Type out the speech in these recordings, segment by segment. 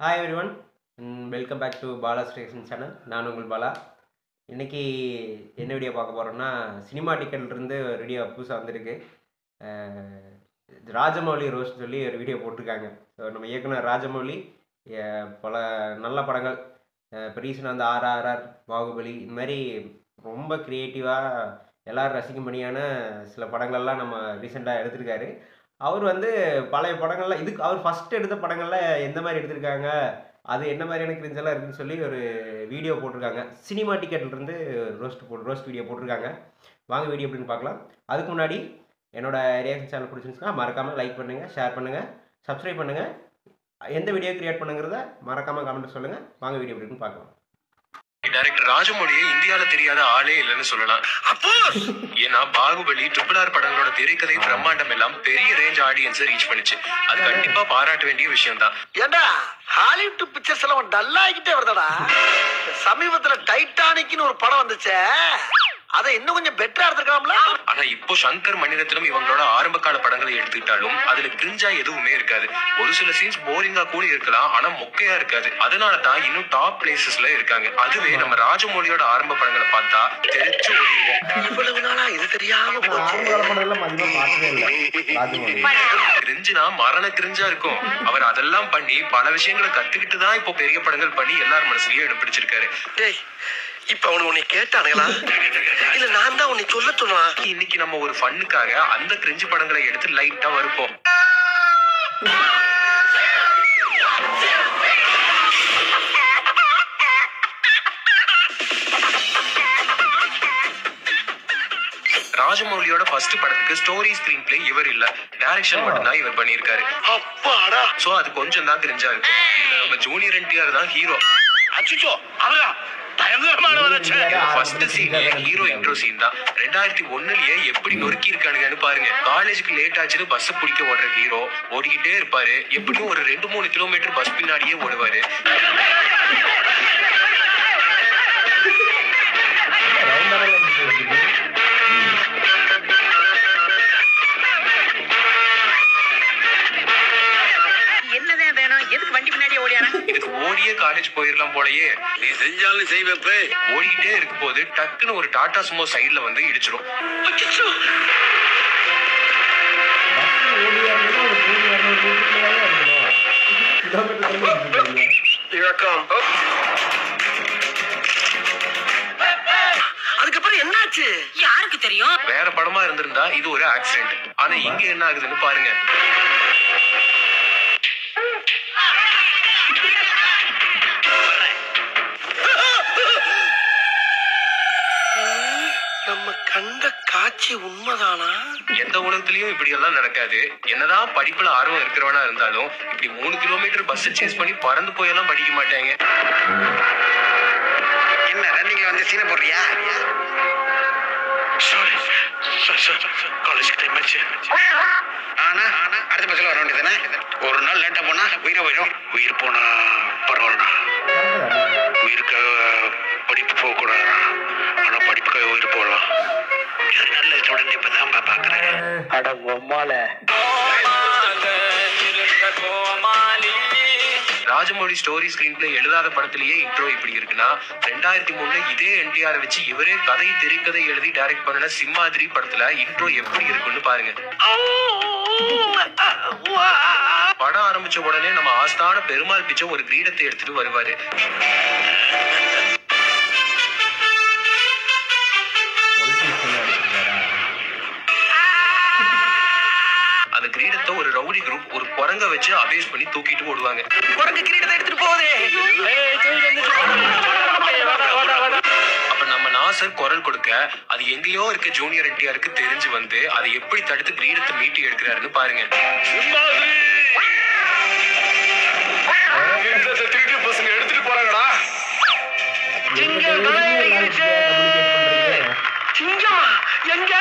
Hi everyone welcome back to Bala station channel நான் உங்கள் பாலா இன்றைக்கி என்ன வீடியோ பார்க்க போகிறோம்னா சினிமா டிக்கெட்லேருந்து ஒரு வீடியோ புதுசாக வந்திருக்கு அஹ், ராஜமௌலி ரோஸ் சொல்லி ஒரு வீடியோ போட்டிருக்காங்க ஸோ நம்ம இயக்குனர் ராஜமௌலி அஹ், பல நல்ல படங்கள் இப்போ ரீசனாக வந்து ஆர்ஆர்ஆர் பாகுபலி இந்த மாதிரி ரொம்ப க்ரியேட்டிவாக எல்லாரும் ரசிக்கும்படியான சில படங்கள்லாம் நம்ம ரீசெண்டாக எடுத்திருக்காரு அவர் வந்து பழைய படங்கள்ல இதுக்கு அவர் ஃபர்ஸ்ட் எடுத்த படங்கள்ல எந்த மாதிரி எடுத்திருக்காங்க அது என்ன மாதிரியான கிரிஞ்செல்லாம் இருக்குன்னு சொல்லி ஒரு வீடியோ போட்டிருக்காங்க சினிமா டிக்கெட்ல இருந்து ரோஸ்ட் போட்டு ரோஸ்ட் வீடியோ போட்டிருக்காங்க வாங்க வீடியோ அப்படின்னு பார்க்கலாம் அதுக்கு முன்னாடி என்னோட ரியாக்ஷன் சேனல் பிடிச்சிருந்துச்சுன்னா மறக்காம லைக் பண்ணுங்க ஷேர் பண்ணுங்க சப்ஸ்கிரைப் பண்ணுங்க எந்த வீடியோ கிரியேட் பண்ணுங்கிறத மறக்காம கமெண்ட் சொல்லுங்க வாங்க வீடியோ அப்படின்னு பார்க்கலாம் டைரக்டர் ராஜமௌலியை இந்தியால தெரியாத ஆளே இல்லைன்னு சொல்லலாம் அப்போ ஏன்னா பாகுபலி ட்ரிபிள் ஆர் படங்களோட திரைக்கதை பிரம்மாண்டம் எல்லாம் பெரிய ரேஞ்ச் ஆடியன்ஸை ரீச் பண்ணுச்சு அது கண்டிப்பா பாராட்ட வேண்டிய விஷயம் தான் ஏண்டா ஹாலிவுட் பிக்சர்ஸ் எல்லாம் டல் ஆகிட்டே வருதடா சமீபத்துல டைட்டானிக்னு ஒரு படம் வந்துச்சே அதை இன்னும் கொஞ்சம் பெட்டரா எடுத்துக்கலாம்ல ஆனா இப்போ சங்கர் மணிரத்னம் இவங்களோட ஆரம்ப கால படங்களை எடுத்துக்கிட்டாலும் அதுல கிரிஞ்சா எதுவுமே இருக்காது ஒரு சில சீன்ஸ் போரிங்கா கூட இருக்கலாம் ஆனா மொக்கையா இருக்காது அதனால தான் இன்னும் டாப் பிளேசஸ்ல இருக்காங்க அதுவே நம்ம ராஜமௌலியோட ஆரம்ப படங்களை பார்த்தா தெரிச்சு ஓடிடுவோம் இவ்வளவு நாளா இது தெரியாம போச்சு ஆரம்ப படம்லாம் அதிகமாக பார்த்ததே இல்லை ராஜமௌலி கிரிஞ்சுனா மரண கிரிஞ்சா இருக்கும் அவர் அதெல்லாம் பண்ணி பல விஷயங்களை கத்துக்கிட்டு தான் இப்போ பெரிய படங்கள் பண்ணி எல்லார் மனசுலயும் இடம் பிடிச்சிருக்காரு டேய் இப்ப அவனு உன்னை கேட்டானுங்களா இல்ல நான் தான் உன்னை சொல்ல சொன்னா இன்னைக்கு நம்ம ஒரு ஃபன்னுக்காக அந்த கிரிஞ்சு படங்களை எடுத்து லைட்டா வருப்போம் ராஜமௌலியோட ஃபர்ஸ்ட் படத்துக்கு ஸ்டோரி ஸ்கிரீன் பிளே இவர் இல்ல டைரக்ஷன் மட்டும்தான் இவர் பண்ணியிருக்காரு அப்பாடா சோ அது கொஞ்சம் தான் கிரிஞ்சா இருக்கும் இதுல நம்ம ஜூனியர் என்டிஆர் தான் ஹீரோ அச்சுச்சோ அவரா பயங்கரமானவராச்சே first scene hero intro scene தான் ரெண்டாயிரத்தி ஒண்ணுலயே எப்படி நொறுக்கி இருக்கானுங்கன்னு பாருங்க காலேஜுக்கு லேட் ஆச்சுன்னு பஸ் பிடிக்க ஓடுற ஹீரோ ஓடிக்கிட்டே இருப்பாரு எப்படியும் ஒரு ரெண்டு மூணு கிலோமீட்டர் பஸ் பின்னாடியே ஓடுவாரு என்னதான் வேணும் எதுக்கு வண்டி பின்னாடி ஓடியானா இதுக்கு ஓடியே காலேஜ் போயிடலாம் போலயே நீ செஞ்சாலும் செய்வேப்பே ஓடிக்கிட்டே இருக்கும் போது டக்குன்னு ஒரு டாடா சுமோ சைடுல வந்து இடிச்சிரும் அச்சச்சோ இழக்கம் அதுக்கப்புறம் என்னாச்சு யாருக்கு தெரியும் வேற படமா இருந்திருந்தா இது ஒரு ஆக்சிடென்ட் ஆனா இங்க என்ன ஆகுதுன்னு பாருங்க நம்ம கண்ட காட்சி உண்மைதானா எந்த உலகத்திலயும் இப்படி எல்லாம் நடக்காது என்னதான் படிப்புல ஆர்வம் இருக்கிறவனா இருந்தாலும் இப்படி மூணு கிலோமீட்டர் பஸ் சேஸ் பண்ணி பறந்து போயெல்லாம் படிக்க மாட்டாங்க என்ன ரன்னிங்ல வந்து சீன போடுறியா சாரி காலேஜ் டைம் ஆச்சு ஆனா அடுத்த பஸ்ல வர வேண்டியதானே ஒரு நாள் லேட்டா போனா உயிரை போயிடும் உயிர் போனா பரவாயில்லண்ணா உயிருக்காக படிப்பு போக கூடாதுண்ணா ஆனா படிப்புக்காக உயிர் போடலாம் இது நல்ல ஸ்டூடெண்ட் இப்பதான் பாக்குறேன் அட பொம்மால ராஜமௌழி ஸ்டோரி ஸ்கிரீன் பிளே எழுதாத படத்திலேயே இன்ட்ரோ இப்படி இருக்குன்னா ரெண்டாயிரத்தி மூணுல இதே என்டிஆர் வச்சு இவரே கதை திரைக்கதை எழுதி டைரக்ட் பண்ணன சிம்மாதிரி படத்துல இன்ட்ரோ எப்படி இருக்குன்னு பாருங்க படம் ஆரம்பிச்ச உடனே நம்ம ஆஸ்தான பெருமாள் பிச்சை ஒரு கிரீடத்தை எடுத்துட்டு வருவாரு அந்த கிரீடத்தை ஒரு ரவுடி குரூப் ஒரு குரங்க வச்சு அபேஸ் பண்ணி தூக்கிட்டு ஓடுவாங்க குரங்கு கிரீடத்தை எடுத்துட்டு போகுதே அப்ப நம்ம நாசர் குரல் கொடுக்க அது எங்கேயோ இருக்க ஜூனியர் என்டிஆருக்கு தெரிஞ்சு வந்து அதை எப்படி தடுத்து கிரீடத்தை மீட்டி எடுக்கிறாருன்னு பாருங்க திருட்டு பசங்க எடுத்துட்டு போறாங்கடா சிங்கமா எங்க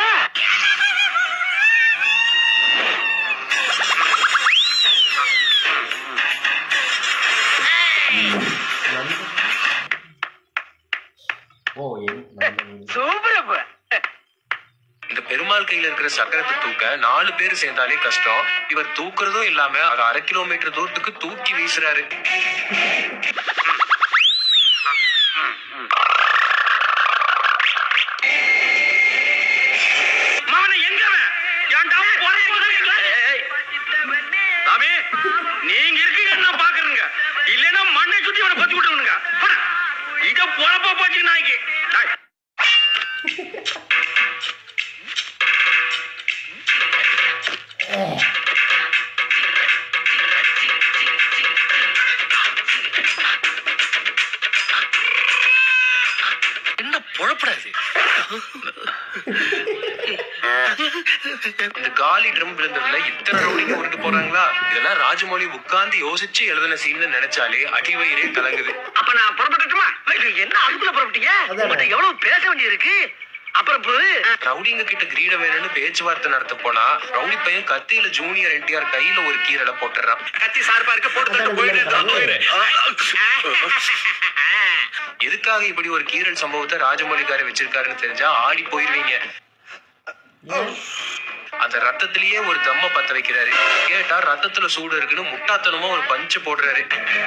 ஓ என் நண்பன். சூப்பரப்ப இந்த பெருமாள் கையில இருக்கிற சக்கரத்தை தூக்க நாலு பேர் சேர்ந்தாலே கஷ்டம் இவர் தூக்குறதும் இல்லாம அதை அரை கிலோமீட்டர் தூரத்துக்கு தூக்கி வீசுறாரு மாமனை எங்க அவன்? ஏன்டா போறே போறே? ஏய், சாமி, நீங்க இருக்கீங்க நான் பாக்குறேங்க இல்லைன்னா மண்ணை சுத்தி இவனை பத்தி விட்டுருங்க இத பொழப்ப போச்சு நாய்க்கு டேய், என்ன பொழப்படாது இந்த காலி ட்ரம் விழுந்ததுல இத்தனை ரவுடிங்க உருண்டு போறாங்களா இதெல்லாம் ராஜமௌழி உட்கார்ந்து யோசிச்சு எழுதின சீன் நினைச்சாலே அடிவயிறே கலங்குது அப்ப நான் புறப்பட்டுட்டுமா இது என்ன அதுக்குள்ள புறப்பட்டீங்க அதானே. உங்கள்ட்ட எவ்வளவு பேச வேண்டியிருக்கு அப்புறம் இப்போ ரவுடிங்க கிட்ட கிரீட வேணும்னு பேச்சுவார்த்தை நடத்த போனா ரவுடி பையன் கத்தியில ஜூனியர் என்டிஆர் கையில ஒரு கீரலை போட்டுறான் கத்தி சார்பா இருக்க போட்டு தட்டு போயிடு இதோ போயிடு. எதுக்காக இப்படி ஒரு கீரல் சம்பவத்தை ராஜமௌழிக்காரர் வச்சிருக்காருன்னு தெரிஞ்சா ஆடி போயிருவீங்க ஏன் அந்த ரத்தத்திலேயே ஒரு தம்ம பத்த வைக்கிறாரு கேட்டா ரத்தத்துல சூடு இருக்குன்னு முட்டாத்தனமா ஒரு பஞ்சு போடுறாரு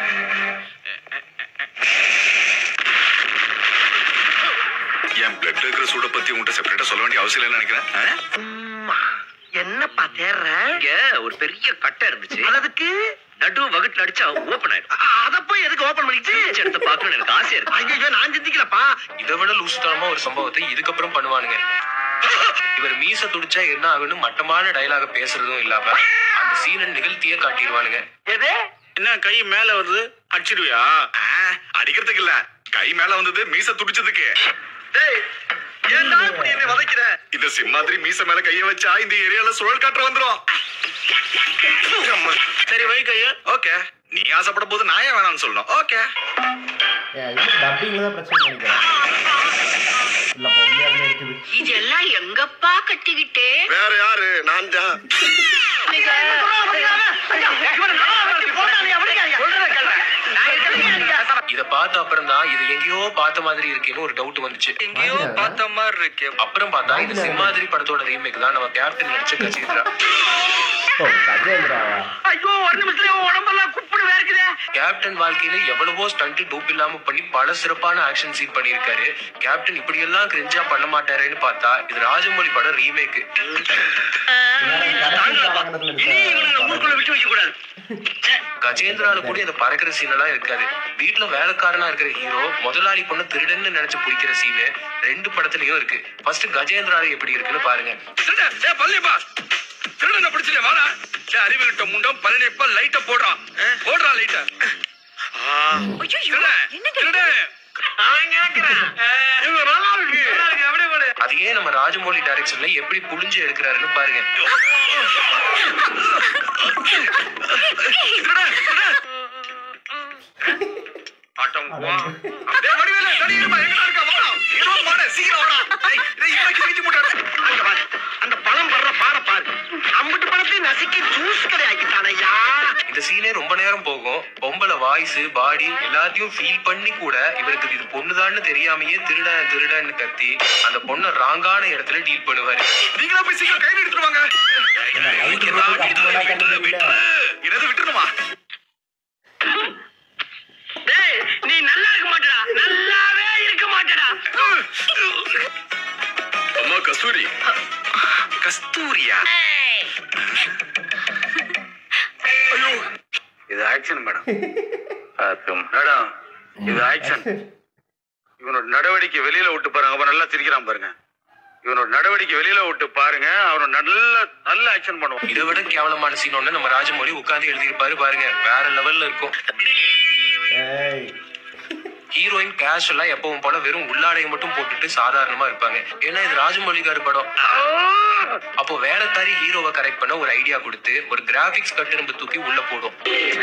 என் பிளட் இருக்கிற சூட பத்தி உங்ககிட்ட செப்பரேட்டா சொல்ல வேண்டிய அவசியம் இல்லைன்னு நினைக்கிறேன் ஆ? அம்மா, என்னப்பா தேர்ற இங்க ஒரு பெரிய கட்டை இருந்துச்சு அதுக்கு நடு வகுட்டுல அடிச்சா ஓபன் ஆயிடும் அத போய் எதுக்கு ஓபன் பண்ணிச்சு எடுத்து பார்க்கணும்னு எனக்கு ஆசையா இருக்கு ஐயோ நான் சிந்திக்கலப்பா இதை விட லூசுத்தனமா ஒரு சம்பவத்தை இதுக்கப்புறம் பண்ணுவானுங்க இவர் மீச துடிச்சா என்ன ஆகுன்னு மட்டமான டயலாக பேசுறதும் இல்லாம அந்த சீனை நிகழ்த்தியே காட்டிடுவானுங்க எது என்ன கை மேல வருது அடிச்சிடுவியா ஆ, அடிக்கிறதுக்கு இல்ல கை மேல வந்தது மீச துடிச்சதுக்கு டேய் ஏன்டா இப்படி என்ன வதைக்கிற இந்த சிம்மாதிரி மீச மேல கைய வச்சா இந்த ஏரியால சுழல் காற்று வந்துரும் சரி வை கைய ஓகே நீ ஆசைப்பட போது நான் ஏன் வேணாம்னு சொல்லணும் ஓகே ஏன் இது டப்பிங்ல தான் பிரச்சனை நினைக்கிறேன் இல்ல பொம்மையாலுமே இருக்குது இதெல்லாம் எங்கப்பா கட்டிக்கிட்டே வேற யாரு நான் தான் இத பார்த்த அப்புறம் தான் இது எங்கேயோ பார்த்த மாதிரி இருக்கேன்னு ஒரு டவுட் வந்துச்சு எங்கேயோ பார்த்த மாதிரி இருக்கு அப்புறம் பார்த்தா இது சிம்மாதிரி படத்தோட ரீமேக் தான் நம்ம கேப்டன் நடிச்ச கசீத்ரா ஓ கஜேந்திராவா ஐயோ ஒரு நிமிஷத்துல உன் உடம்பெல்லாம் குப்பிடு வேர்க்குதே கேப்டன் வாழ்க்கையில எவ்வளவோ ஸ்டண்ட் டூப் இல்லாம பண்ணி பல சிறப்பான ஆக்ஷன் சீன் பண்ணியிருக்காரு கேப்டன் இப்படி எல்லாம் கிரிஞ்சா பண்ண மாட்டாருன்னு பார்த்தா இது ராஜமௌழி படம் ரீமேக் இனி இவனுங்களை ஊருக்குள்ள விட்டு வைக்க கூடாது கஜேந்திரால கூட இந்த பறக்கிற சீன் எல்லாம் இருக்காது வீட்டுல வேலைக்காரனா இருக்கிற ஹீரோ முதலாளி பொண்ணு திருடன்னு நினைச்சு பிடிக்கிற சீனு ரெண்டு படத்துலயும் இருக்கு ஃபர்ஸ்ட் கஜேந்திரால எப்படி இருக்குன்னு பாருங்க திருட ஏ பள்ளியப்பா திருடனை பிடிச்சிட்டே வாடா ஏ அறிவு கிட்ட முண்டம் பழனியப்பா லைட்ட போடுறான் போடுறா லைட்ட அவன் கேக்குறான் இது நல்லா இருக்கு நல்லா இருக்கு அப்படியே போடு அதையே நம்ம ராஜமௌழி டைரக்ஷன்ல எப்படி புளிஞ்சு எடுக்கிறாருன்னு பாருங்க ஆட்டம் வா டேய் வடிவேல தடி இருமா எங்கடா இருக்க வாடா ஹீரோ வாடா சீக்கிரம் வாடா டேய் டேய் இவனை கிழிச்சு போட்டானே அங்க பாரு அந்த பழம் படுற பாற பாரு அம்புட்டு பழத்தையும் நசுக்கி ஜூஸ் கடையாக்கிட்டானையா இந்த சீனே ரொம்ப நேரம் போகும் பொம்பளை வாய்ஸ் பாடி எல்லாத்தையும் ஃபீல் பண்ணி கூட இவருக்கு இது பொண்ணுதான்னு தெரியாமயே திருடன் திருடன்னு கத்தி அந்த பொண்ணை ராங்கான இடத்துல டீல் பண்ணுவாரு நீங்களா போய் சீக்கிரம் கையில எடுத்துட்டு வாங்க லைட் போட்டு கட்டுறதா கண்டுபிடிக்கல என்னது விட்டுருமா டேய் நீ நல்லா இருக்க மாட்டடா நல்லாவே இருக்க மாட்டடா அம்மா கஸ்தூரி கஸ்தூரியா ஐயோ இது ஆக்ஷன் மேடம் மேடம் இது ஆக்ஷன் இவனோட நடவடிக்கை வெளியில விட்டு பாருங்க அவன் நல்லா சிரிக்கிறான் பாருங்க இவனோட நடவடிக்கை வெளியில விட்டு பாருங்க அவனோட நல்ல நல்ல ஆக்ஷன் பண்ணுவான் இதை விட கேவலமான சீன் ஒண்ணு நம்ம ராஜமௌழி உட்கார்ந்து எழுதியிருப்பாரு பாருங்க வேற லெவல்ல இருக்கும் ஏய் ஹீரோயின் கேஷுவலா எப்பவும் போல வெறும் உள்ளாடையை மட்டும் போட்டுட்டு சாதாரணமா இருப்பாங்க ஏன்னா இது ராஜமௌழிகார் படம் அப்போ வேலைக்காரி ஹீரோவை கரெக்ட் பண்ண ஒரு ஐடியா கொடுத்து ஒரு கிராபிக்ஸ் கட்டிரும்பு தூக்கி உள்ள போடும்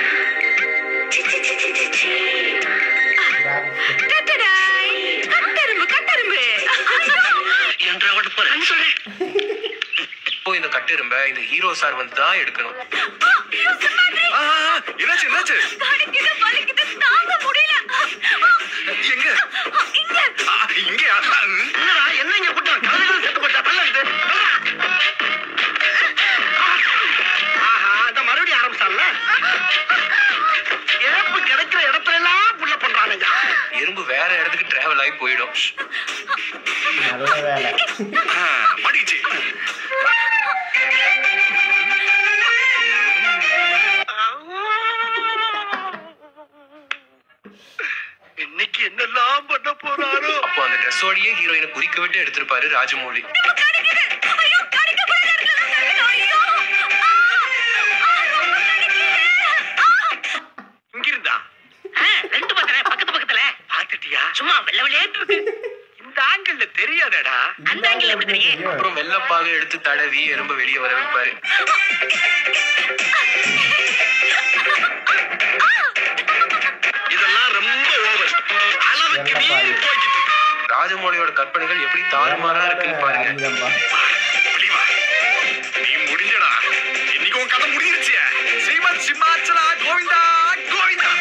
கட்டரும்பு கட்டரும்பு என்ற அவன் பாரு சொல்றேன் இப்போ இந்த கட்டிரும்ப இந்த ஹீரோ சார் வந்து தான் எடுக்கணும் ஆ, ஆ, என்னாச்சு என்னாச்சு வலிக்குது வலிக்குது தாங்க முடியல எங்க இங்க ஆ, இங்கயா என்னடா என்ன இங்க கூட்டம் கலந்து செத்து போச்சா தள்ள இது நல்ல வேலை ஆ, மாட்டிக்கிச்சு இன்னைக்கு என்னெல்லாம் பண்ண போறாரோ அப்போ அந்த ட்ரெஸ்ஸோடயே ஹீரோயினை குறிக்க விட்டு எடுத்திருப்பாரு ராஜமௌழி ஐயோ கடிக்க கூட இருக்கல ஐயோ ஆ, ஆ, ரொம்ப கடிக்குது. ஆ. இங்கிருந்தா ஆ, ரெண்டு பக்கத்துல பக்கத்து பக்கத்துல பாத்துட்டியா சும்மா வெள்ள வெளியேட்டு இருக்கு இந்த ஆங்கிள் தெரியாதடா அந்த angle எப்படி தெரியும்? அப்புறம் வெள்ளப்பாக எடுத்து தடவி எறும்ப வெளியே வர வைப்பாரு இதெல்லாம் ரொம்ப ஓவர் அளவுக்கு மீறி போய்கிட்டு இருக்கு. ராஜமௌழியோட கற்பனைகள் எப்படி தாறுமாறா இருக்குன்னு பாருங்க அதுதான்ப்பா. வெளிவா. நீ முடிஞ்சடா இன்னைக்கு உன் கதை முடிஞ்சிருச்சு ஸ்ரீமத் சிம்மாச்சலா கோவிந்தா கோவிந்தா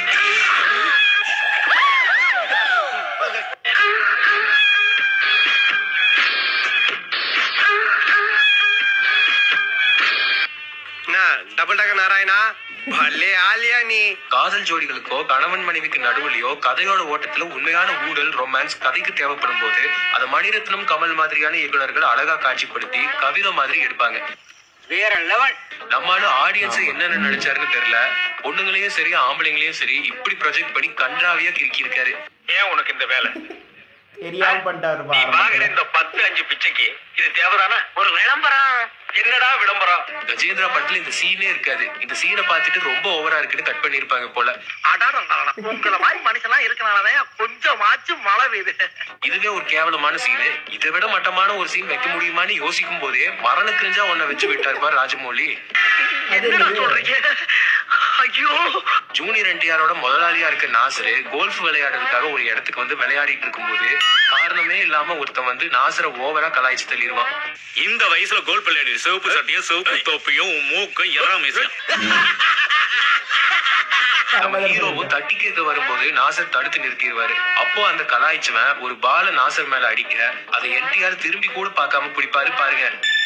டபுள் டக்கர் நாராயணா பல்லே ஆலியா நீ காதல் ஜோடிகளுக்கோ கணவன் மனைவிக்கு நடுவுலையோ கதையோட ஓட்டத்துல உண்மையான ஊழல் ரொமான்ஸ் கதைக்கு தேவைப்படும் போது அதை மணிரத்னம் கமல் மாதிரியான இயக்குனர்கள் அழகா காட்சிப்படுத்தி கவிதை மாதிரி எடுப்பாங்க வேற லெவல் நம்மால ஆடியன்ஸ் என்னென்ன நினைச்சாருன்னு தெரியல பொண்ணுங்களையும் சரி ஆம்பளைங்களையும் சரி இப்படி ப்ரொஜெக்ட் பண்ணி கன்றாவியா கிறுக்கி இருக்காரு ஏன் உனக்கு இந்த வேலை தெரியாம பண்ணிட்டாருப்பா நீ வாங்குற ஆரம்பத்துல. இந்த பத்து அஞ்சு பிச்சைக்கு இது தேவைதானே ஒரு விளம்பரம் என்னடா விளம்பரம் கஜேந்திரா படத்துல இந்த சீனே இருக்காது இந்த சீனை பார்த்துட்டு ரொம்ப ஓவரா இருக்குன்னு கட் பண்ணிருப்பாங்க போல அடாடா உங்களை மாதிரி மனுஷன்லாம் இருக்கனாலதான் கொஞ்சமாச்சும் மழை பெய்யுது இதுவே ஒரு கேவலமான சீனு இதை விட மட்டமான ஒரு சீன் வைக்க முடியுமான்னு யோசிக்கும் போதே மரண கிரிஞ்சா ஒன்ன வச்சு விட்டார் பார் ராஜமௌழி என்னடா சொல்றீங்க ஐயோ ஜூனியர் என்டிஆரோட முதலாளியா இருக்க நாசரு கோல்ஃப் விளையாடுறதுக்காக ஒரு இடத்துக்கு வந்து விளையாடிட்டு இருக்கும்போது காரணமே இல்லாம ஒருத்தன் வந்து நாசரை ஓவரா கலாய்ச்சி தள்ளிடுவான் இந்த வயசுல கோல் விளையாடி சிவப்பு சட்டையும் சிவப்பு தொப்பியும் மூக்கும் எறாமேசியும் நம்ம ஹீரோவும் தட்டி கேட்க வரும்போது நாசர் தடுத்து நிறுத்திடுவாரு அப்போ அந்த கலாய்ச்சவன் ஒரு பால நாசர் மேல அடிக்க அதை என்டிஆர் திரும்பி கூட பார்க்காம பிடிப்பாரு பாருங்க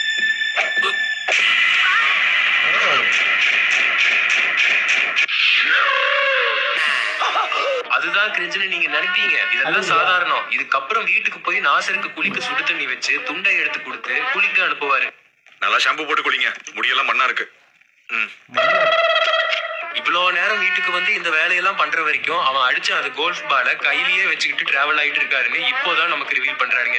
அதுதான் கிரிஞ்சுன்னு நீங்க நினைப்பீங்க இதெல்லாம் சாதாரணம் இதுக்கப்புறம் வீட்டுக்கு போய் நாசருக்கு குளிக்க சுடு தண்ணி வச்சு துண்டை எடுத்து கொடுத்து குளிக்க அனுப்புவாரு நல்லா ஷாம்பு போட்டு குளிங்க முடியெல்லாம் மண்ணா இருக்கு ம் இவ்வளவு நேரம் வீட்டுக்கு வந்து இந்த வேலையெல்லாம் பண்ற வரைக்கும் அவன் அடிச்ச அந்த கோல்ஃப் பால கையிலேயே வச்சுக்கிட்டு டிராவல் ஆயிட்டு இருக்காருன்னு இப்போதான் நமக்கு ரிவீல் பண்றாருங்க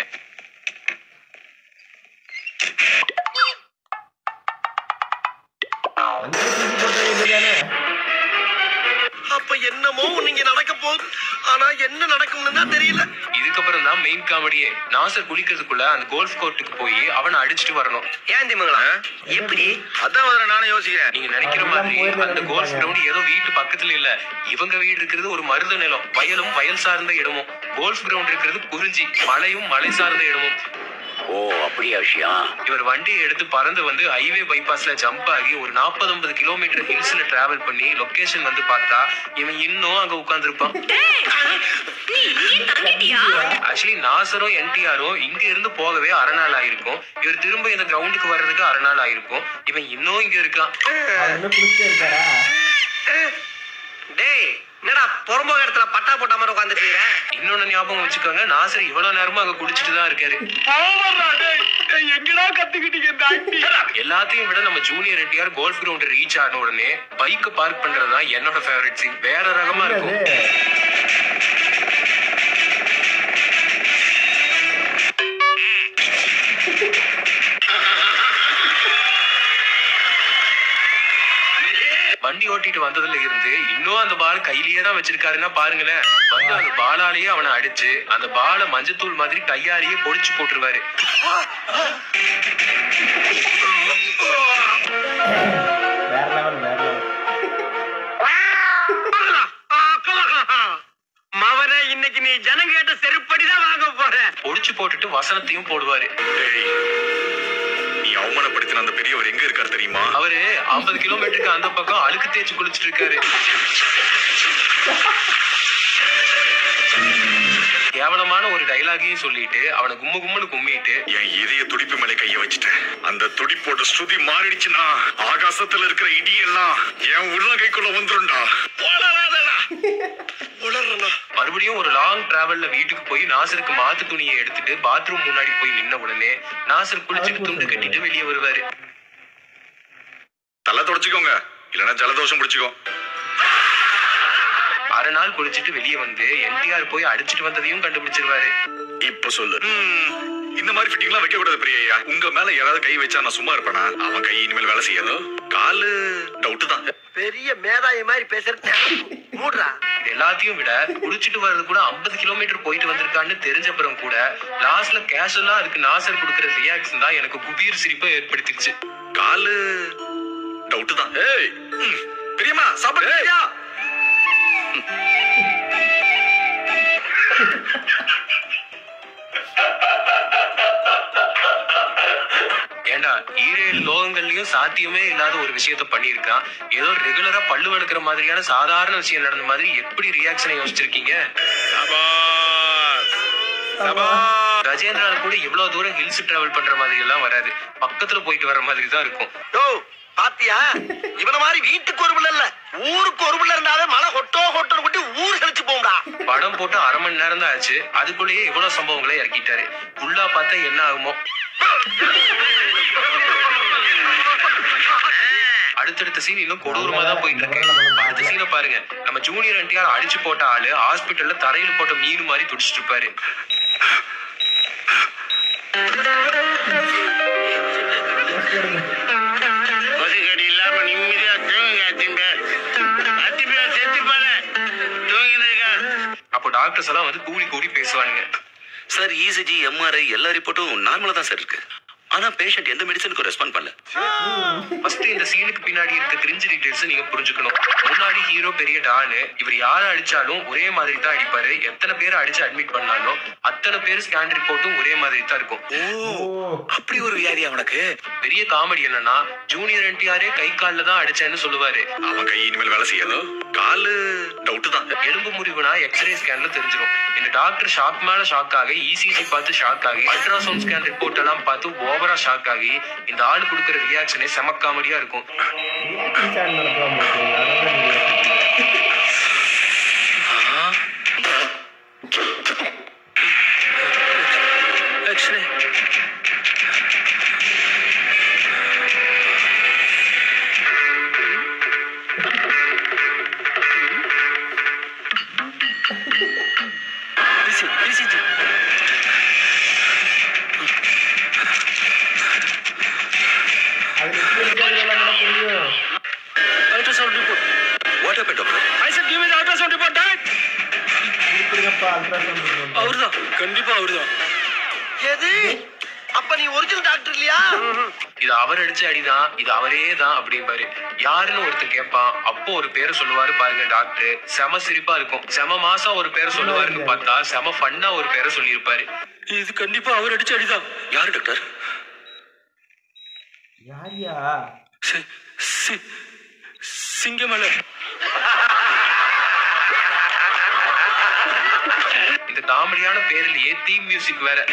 அந்த தூக்கி போட்ட இதுதானே அப்ப என்னமோ நீங்க நடக்க போகுது ஆனா என்ன நடக்கும்னு தான் தெரியல இதுக்கப்புறம் தான் மெயின் காமெடியே நாசர் குளிக்கிறதுக்குள்ள அந்த கோல்ஃப் கோர்ட்டுக்கு போய் அவனை அடிச்சிட்டு வரணும் ஏன் திமுங்களா எப்படி அதான் முதல்ல நானும் யோசிக்கிறேன் நீங்க நினைக்கிற மாதிரி அந்த கோல்ஃப் கிரவுண்ட் ஏதோ வீட்டு பக்கத்துல இல்ல இவங்க வீடு இருக்கிறது ஒரு மருத நிலம் வயலும் வயல் சார்ந்த இடமும் கோல்ஃப் கிரவுண்ட் இருக்கிறது குறிஞ்சி மலையும் மலை சார்ந்த இடமும் ஓ அப்படியா விஷயம் இவர் வண்டியை எடுத்து பறந்து வந்து ஹைவே பைபாஸ்ல ஜம்ப் ஆகி ஒரு 40 50 கிலோமீட்டர் ஹில்ஸ்ல டிராவல் பண்ணி லொகேஷன் வந்து பார்த்தா இவன் இன்னும் அங்க உட்கார்ந்திருப்பான் டேய், நீ இங்கேயே தங்கிட்டியா ஆக்சுவலி நாசரும் என்டிஆரும் இங்க இருந்து போகவே அரை நாள் ஆயிருக்கும் இவர் திரும்ப இந்த கிரவுண்டுக்கு வர்றதுக்கு அரை நாள் ஆயிருக்கும் இவன் இன்னும் இங்க இருக்கான் அவர் இன்னும் குளிச்சுட்டே இருக்காரா டேய் என்னடா புறம்போக இடத்துல பட்டா போட்ட மாதிரி உட்காந்துட்டு இன்னொன்னு ஞாபகம் வச்சுக்கோங்க நாசர் இவ்வளவு நேரமா அங்க குடிச்சிட்டு தான் இருக்காரு எங்கடா கத்துக்கிட்டீங்க இந்த ஆக்டி எல்லாத்தையும் விட நம்ம junior NTR golf ground reach ஆன உடனே பைக் பார்க் பண்றதுதான் என்னோட ஃபேவரட் சீன் வேற ரகமா அது இருக்கும் வண்டி ஓட்டிட்டு வந்ததுல இருந்து இன்னும் அந்த பால் கையிலேயே தான் வச்சிருக்காருன்னா பாருங்களேன் வந்து அந்த பாலாலேயே அவனை அடிச்சு அந்த பாலை மஞ்சத்தூள் மாதிரி கையாலேயே பொடிச்சு போட்டுருவாரு வேற லெவல் வேற லெவல் மவனே இன்னைக்கு நீ ஜனங்க கேட்ட செருப்படிதான் வாங்க போற பொடிச்சு போட்டுட்டு வசனத்தையும் போடுவாரு நீ அவமானப்படுத்தின அந்த பெரியவர் எங்க இருக்காரு தெரியுமா அவரு 50 கிலோமீட்டருக்கு அந்த பக்கம் அழுக்கு தேய்ச்சி குளிச்சிட்டு இருக்காரு கேவலமான ஒரு டைலாகையும் சொல்லிட்டு அவனை கும்மு கும்முன்னு கும்மிட்டு என் இதய துடிப்பு மேல கைய வச்சுட்டேன் அந்த துடிப்போட ஸ்ருதி மாறிடுச்சுன்னா ஆகாசத்துல இருக்கிற இடி எல்லாம் என் உள்ளங்கைக்குள்ள வந்துரும்டா உளறாதடா உளறனா மறுபடியும் மறுபடியும் ஒரு லாங் டிராவல்ல வீட்டுக்கு போய் நாசருக்கு மாத்து துணியை எடுத்துட்டு பாத்ரூம் முன்னாடி போய் நின்ன உடனே நாசர் குளிச்சுட்டு துண்டு கட்டிட்டு வெளியே வருவாரு தலை தொடச்சுக்கோங்க இல்லைன்னா ஜலதோஷம் பிடிச்சிக்கோ அரை நாள் குளிச்சுட்டு வெளியே வந்து என்டிஆர் போய் அடிச்சிட்டு வந்ததையும் கண்டுபிடிச்சிருவாரு இப்ப சொல்லு இந்த மாதிரி ஃபிட்டிங்லாம் வைக்க கூடாது பெரிய ஐயா உங்க மேல யாராவது கை வச்சா நான் சும்மா இருப்பேனா அவன் கை இனிமேல் வேலை செய்யாது காலு டவுட் தான் பெரிய மேதாவி மாதிரி பேசுறது மூடுறா இது எல்லாத்தையும் விட குளிச்சுட்டு வர்றது கூட 50 கிலோமீட்டர் போயிட்டு வந்திருக்கான்னு தெரிஞ்சப்புறம் கூட லாஸ்ட்ல கேஷுவலா அதுக்கு நாசர் கொடுக்குற ரியாக்ஷன் தான் எனக்கு குபீர் சிரிப்பை ஏற்படுத்திடுச்சு காலு டவுட் தான் ஏய் ம், பெரியம்மா சாப்பாடு ரெடியா? ஏண்டா ஈரேழு லோகங்கள்லயும் சாத்தியமே இல்லாத ஒரு விஷயத்த பண்ணியிருக்கான் ஏதோ ரெகுலரா பல்லு வளர்க்குற மாதிரியான சாதாரண விஷயம் நடந்த மாதிரி எப்படி ரியாக்ஷனை யோசிச்சிருக்கீங்க சபாஸ் சபாஸ் கஜேந்திரால கூட இவ்வளவு தூரம் ஹில்ஸ் டிராவல் பண்ற மாதிரி எல்லாம் வராது பக்கத்துல போயிட்டு வர மாதிரி தான் இருக்கும் யோ பாத்தியா இவன மாதிரி வீட்டுக்கு ஒரு பிள்ளை இல்ல ஊருக்கு ஒரு பிள்ளை இருந்தாவே மழை கொட்டோ கொட்டோ கொட்டி ஊர் கழிச்சு போகும்டா படம் போட்டு அரை மணி நேரம் தான் ஆச்சு அதுக்குள்ளேயே இவ்வளவு சம்பவங்களை இறக்கிட்டாரு ஃபுல்லா பார்த்தா என்ன ஆகுமோ அடுத்தடுத்த சீன் இன்னும் கொடூரமா தான் போயிட்டு இருக்கு அடுத்த சீனை பாருங்க நம்ம ஜூனியர் என்டிஆர் அடிச்சு போட்ட ஆளு ஹாஸ்பிட்டல்ல தரையில போட்ட மீன் மாதிரி துடிச்சிட்டு இருப்பாரு கொசுக்கடி இல்லாம நிம்மதியா தூங்குங்க அத்திம்பே அத்திம்பே செத்து போல தூங்கிட்டு இருக்கான் அப்போ டாக்டர்ஸ் எல்லாம் வந்து கூடி கூடி பேசுவானுங்க சார் இசிஜி எம்ஆர்ஐ எல்லா ரிப்போர்ட்டும் நார்மலா தான் சார் இருக்கு ஆனா பேஷண்ட் எந்த மெடிசனுக்கும் ரெஸ்பாண்ட் பண்ணல ஃபர்ஸ்ட் இந்த சீனுக்கு பின்னாடி இருக்க கிரிஞ்சு டீடைல்ஸ் நீங்க புரிஞ்சுக்கணும் முன்னாடி ஹீரோ பெரிய டானு இவர் யாரை அடிச்சாலும் ஒரே மாதிரி தான் அடிப்பாரு எத்தனை பேரை அடிச்சு அட்மிட் பண்ணாலும் அத்தனை பேர் ஸ்கேன் ரிப்போர்ட்டும் ஒரே மாதிரி தான் இருக்கும் ஓ அப்படி ஒரு வியாதியா உனக்கு பெரிய காமெடி என்னன்னா ஜூனியர் என்டிஆரே கை கால்ல தான் அடிச்சேன்னு சொல்லுவாரு அவன் கை இனிமேல் வேலை செய்யாது காலு டவுட் தான் எலும்பு முறிவுனா எக்ஸ்ரே ஸ்கேன்ல தெரிஞ்சிடும் இந்த டாக்டர் ஷாக் மேல ஷாக் ஆகி இசிஜி பார்த்து ஷாக் ஆகி அல்ட்ராசவுண்ட் ஸ்கேன் ரிப்போர்ட் எல்லாம் பார்த்து ஓவரா ஷாக் ஆகி இந்த ஆள் கொடுக்குற ரியாக்ஷனே செம காமெடியா இருக்கும் ரியாக்ஷன் சேனல் நடத்துவாங்க பார்த்தீங்களா? அதான் நீங்க யோசிக்கிறீங்க. எக்ஸ்ரே அது எப்படி இருக்கிறதெல்லாம் நல்லா புரியும். Ultrasound report what happen doctor I sir give is ultrasound report direct கொடுத்துருங்கப்பா, ultrasound report. அவர்தான் கண்டிப்பா அவர்தான் எது அப்ப நீ ஒரிஜினல் டாக்டர் இல்லையா இது அவர் அடிச்ச அடிதான் இது அவரே தான் அப்படிம்பாரு யாருன்னு ஒருத்தர் கேட்பான் அப்போ ஒரு பேரை சொல்லுவாரு பாருங்க டாக்டர் செம சிரிப்பா இருக்கும் செம மாசம் ஒரு பேரை சொல்லுவாருன்னு பார்த்தா செம ஃபன்னா ஒரு பேரை சொல்லியிருப்பாரு இது கண்டிப்பா அவர் அடிச்ச அடிதான் யார் டாக்டர் யார்யா? சி- சி- சிங்கமலை இந்த காமெடியான பேர்லயே தீம் மியூசிக் வேற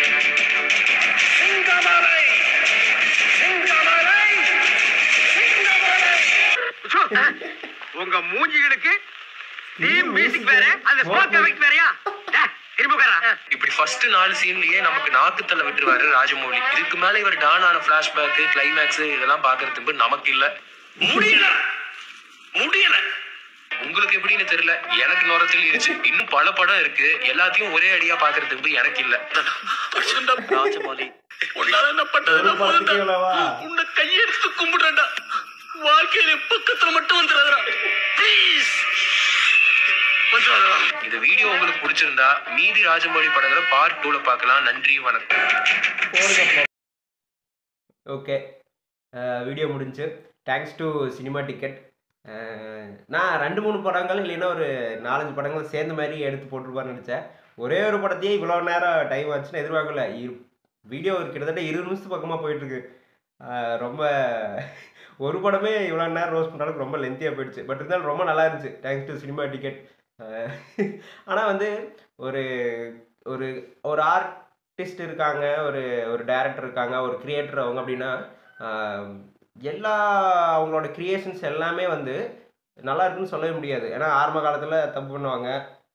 உங்க மூஞ்சிகளுக்கு டீம் மியூசிக் வேற அந்த ஸ்மோக் எஃபெக்ட் வேறயா டேய், திரும்ப உட்கார்றா. இப்படி ஃபர்ஸ்ட் நாலு சீன்லயே நமக்கு நாக்கு தள்ள விட்டுருவாரு ராஜமௌலி இதுக்கு மேல இவர் டான் ஆன பிளாஷ்பேக் கிளைமேக்ஸ் இதெல்லாம் பாக்குறதுக்கு நமக்கு இல்ல முடியல முடியல உங்களுக்கு எப்படின்னு தெரியல எனக்கு நுரத்தில் இருச்சு இன்னும் பல படம் இருக்கு எல்லாத்தையும் ஒரே அடியா பாக்குறதுக்கு எனக்கு இல்ல ராஜமௌலி உன்னால என்ன ஒரு பண்றது படத்துக்கு இவ்வளவா? உன்னை கையெடுத்து கும்பிடுறேன்டா வாழ்க்கையில பக்கத்துல மட்டும் வந்துடாதடா ப்ளீஸ் வந்துடாதடா இந்த வீடியோ உங்களுக்கு பிடிச்சிருந்தா மீதி ராஜமௌழி படங்களை பார்ட் டூல பார்க்கலாம் நன்றி வணக்கம் போடுங்கப்பா. ஓகே வீடியோ முடிஞ்சு தேங்க்ஸ் டு சினிமா டிக்கெட் நான் ரெண்டு மூணு படங்கள் இல்லைன்னா ஒரு நாலஞ்சு படங்கள் சேர்ந்த மாதிரி எடுத்து போட்டிருப்பான்னு நினச்சேன் ஒரே ஒரு படத்தையே இவ்வளோ நேரம் டைம் ஆச்சுன்னு எதிர்பார்க்கல வீடியோ கிட்டத்தட்ட இருபது நிமிஷத்து பக்கமாக போயிட்டுருக்கு ரொம்ப ஒரு படமே இவ்வளோ நேரம் ரோஸ் பண்ணுறதுக்கு ரொம்ப லென்த்தியாக போயிடுச்சு பட் இருந்தாலும் ரொம்ப நல்லா இருந்துச்சு தேங்க்ஸ் டு சினிமா டிக்கெட் ஆனால் வந்து ஒரு ஒரு ஒரு ஆர்டிஸ்ட் இருக்காங்க ஒரு ஒரு டைரக்டர் இருக்காங்க ஒரு கிரியேட்டர் அவங்க அப்படின்னா ஆஹ், எல்லா அவங்களோட கிரியேஷன்ஸ் எல்லாமே வந்து நல்லா இருக்குன்னு சொல்லவே முடியாது ஏன்னா ஆரம்ப காலத்தில் தப்பு பண்ணுவாங்க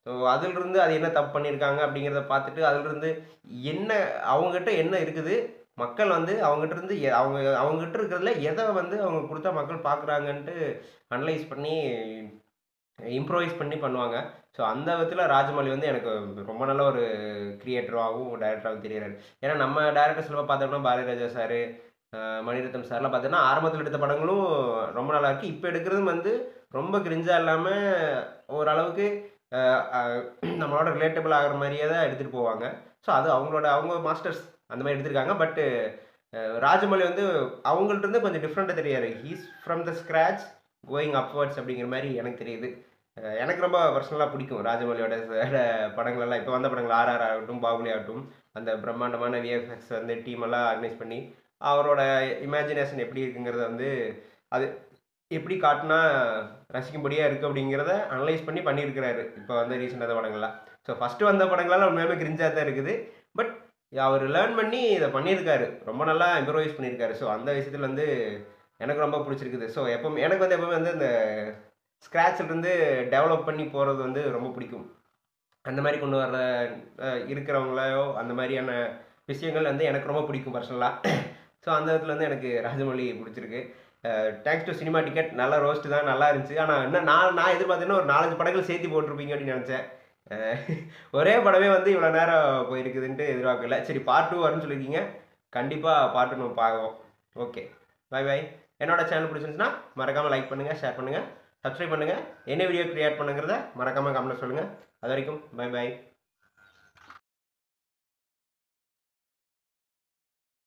ஸோ அதிலிருந்து அது என்ன தப்பு பண்ணியிருக்காங்க அப்படிங்கிறத பார்த்துட்டு அதிலிருந்து என்ன அவங்ககிட்ட என்ன இருக்குது மக்கள் வந்து அவங்ககிட்ட இருந்து எ- அவங்க அவங்ககிட்ட இருக்கிறதுல எதை வந்து அவங்க கொடுத்தா மக்கள் பார்க்குறாங்கன்ட்டு அனலைஸ் பண்ணி இம்ப்ரோவைஸ் பண்ணி பண்ணுவாங்க ஸோ அந்த விதத்தில் ராஜமௌழி வந்து எனக்கு ரொம்ப நல்ல ஒரு கிரியேட்டராகவும் டைரக்டராகவும் தெரியுறாரு ஏன்னா நம்ம டேரக்டர்ஸ் எல்லாம் பார்த்தோம்னா பாரதிராஜா சார் மணிரத்னம் சார்லாம் பார்த்தோன்னா ஆரம்பத்தில் எடுத்த படங்களும் ரொம்ப நல்லா இருக்கு இப்போ எடுக்கிறதும் வந்து ரொம்ப கிரிஞ்சாக இல்லாமல் ஓரளவுக்கு அஹ், அஹ், நம்மளோட ரிலேட்டபிள் ஆகிற மாதிரியே தான் எடுத்துகிட்டு போவாங்க ஸோ அது அவங்களோட அவங்க மாஸ்டர்ஸ் அந்த மாதிரி எடுத்திருக்காங்க பட்டு ராஜமௌழி வந்து அவங்கள்ட்ட இருந்து கொஞ்சம் டிஃப்ரெண்ட்டாக தெரியாது he's from the scratch going upwards அப்படிங்கிற மாதிரி எனக்கு தெரியுது அஹ் எனக்கு ரொம்ப பர்சனலாக பிடிக்கும் ராஜமௌலியோட ச- படங்களெல்லாம் இப்போ வந்த படங்கள் ஆர்ஆர் ஆகட்டும் பாகுலி ஆகட்டும் அந்த பிரம்மாண்டமான விஎஃப்எக்ஸ் வந்து டீம் எல்லாம் ஆர்கனைஸ் பண்ணி அவரோட இமேஜினேஷன் எப்படி இருக்குங்கிறத வந்து அது எப்படி காட்டினா ரசிக்கும்படியாக இருக்குது அப்படிங்கிறத அனலைஸ் பண்ணி பண்ணியிருக்கிறாரு இப்போ வந்து ரீசெண்டாக படங்கள்லாம் ஸோ ஃபஸ்ட்டு வந்த படங்களெல்லாம் உண்மையாலுமே கிரிஞ்சாக தான் இருக்குது பட் அவர் லேர்ன் பண்ணி இதை பண்ணியிருக்காரு ரொம்ப நல்லா இம்ப்ரோவைஸ் பண்ணியிருக்காரு ஸோ அந்த விஷயத்தில் வந்து எனக்கு ரொம்ப பிடிச்சிருக்குது ஸோ எப்பவுமே எனக்கு வந்து எப்பவுமே வந்து இந்த ஸ்க்ராட்ச்ல இருந்து டெவலப் பண்ணி போகிறது வந்து ரொம்ப பிடிக்கும் அந்த மாதிரி கொண்டு வர அஹ், இருக்கிறவங்களையோ அந்த மாதிரியான விஷயங்கள் வந்து எனக்கு ரொம்ப பிடிக்கும் பர்சனலாக ஸோ அந்த விதத்தில் வந்து எனக்கு ராஜமௌழி பிடிச்சிருக்கு தேங்க்ஸ் டு சினிமா டிக்கெட் நல்ல ரோஸ்ட் தான் நல்லா இருந்துச்சு ஆனால் என்ன நான் நான் எதிர்பார்த்தேன்னா ஒரு நாலஞ்சு படங்கள் சேர்த்து போட்டிருப்பீங்க அப்படின்னு நினச்சேன் அஹ், ஒரே படமே வந்து இவ்வளோ நேரம் போயிருக்குதுன்ட்டு எதிர்பார்க்கல சரி பார்ட் டூ வரும்னு சொல்லியிருக்கீங்க கண்டிப்பாக பார்ட் டூ நம்ம பார்க்குவோம் ஓகே பை பை என்னோட சேனல் பிடிச்சிருந்துச்சுன்னா மறக்காமல் லைக் பண்ணுங்கள் ஷேர் பண்ணுங்கள் சப்ஸ்கிரைப் பண்ணுங்கள் என்ன வீடியோ க்ரியேட் பண்ணுங்கிறத மறக்காமல் கமெண்ட் சொல்லுங்கள் அது வரைக்கும் பை பை